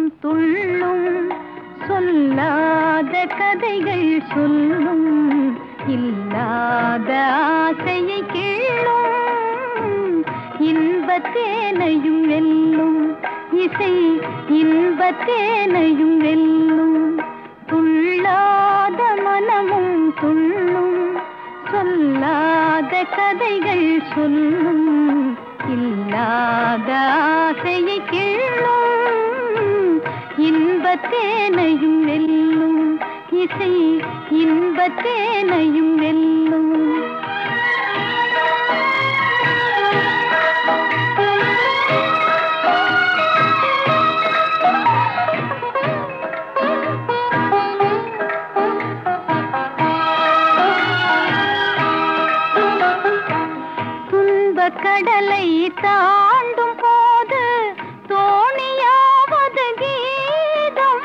துள்ளும் சொல்லாத கதைகள் சொல்லும் இல்லாத ஆசையை கிள்ளும் இன்பத்தேனையும் வெல்லும் இசை இன்பத்தேனையும் வெல்லும் துள்ளாத மனமும் துள்ளும் சொல்லாத கதைகள் சொல்லும் இல்லாத ஆசையை கிள்ளும் இன்பத்தேனையும் வெல்லும் இசை இன்பத்தேனையும் வெல்லும் துன்பக் கடலை தாண்டும் போது தோணியாவது கீதம்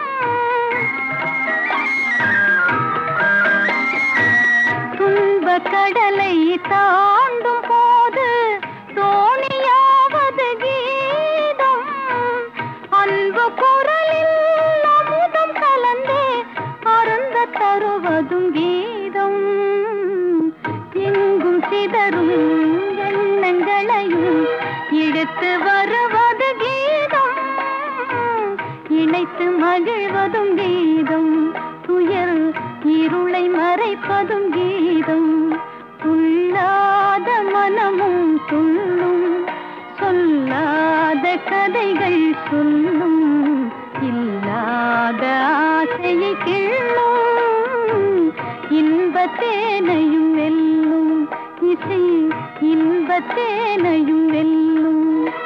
துன்பக் கடலை தாண்டும் போது தோணியாவது கீதம் அன்பு குரலில் அமுதம் கலந்தே அருந்த தருவதும் கீதம் எங்கும் சிதறும் எண்ணங்களையும் எடுத்து வருவது கீதம் இணைத்து மகிழ்வதும் கீதம் துயர் இருளை மறைப்பதும் கீதம் துள்ளாத மனமும் துள்ளும் சொல்லாத கதைகள் சொல்லும் இல்லாத ஆசையை கிள்ளும் இன்பத்தேனையும் வெல்லும் இசை இன்பத்தேனையும் வெல்லும்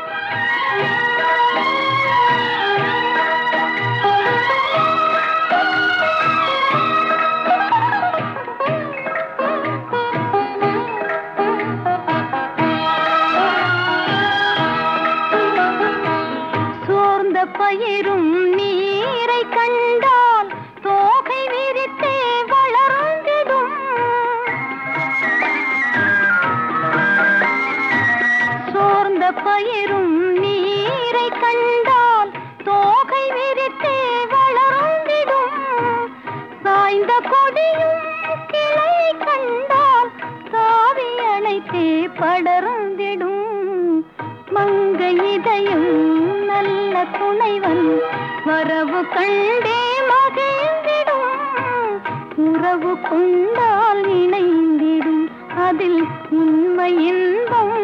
சோர்ந்த பயிரும் நீரை கண்டால் தோகை விரித்தே வளர்ந்திடும் சோர்ந்த பயிரும் நீரை கண்டால் தோகை விரித்தே வளர்ந்திடும் சாய்ந்த கொடியும் கிளை கண்டால் தாவி அணைத்தே படர்ந்திடும் மங்க இதயம் நல்ல துணைவன் வரவு கண்டே மகிழ்ந்திடும் உறவு கொண்டால் இணைந்திடும் அதில் உண்மை இன்பம்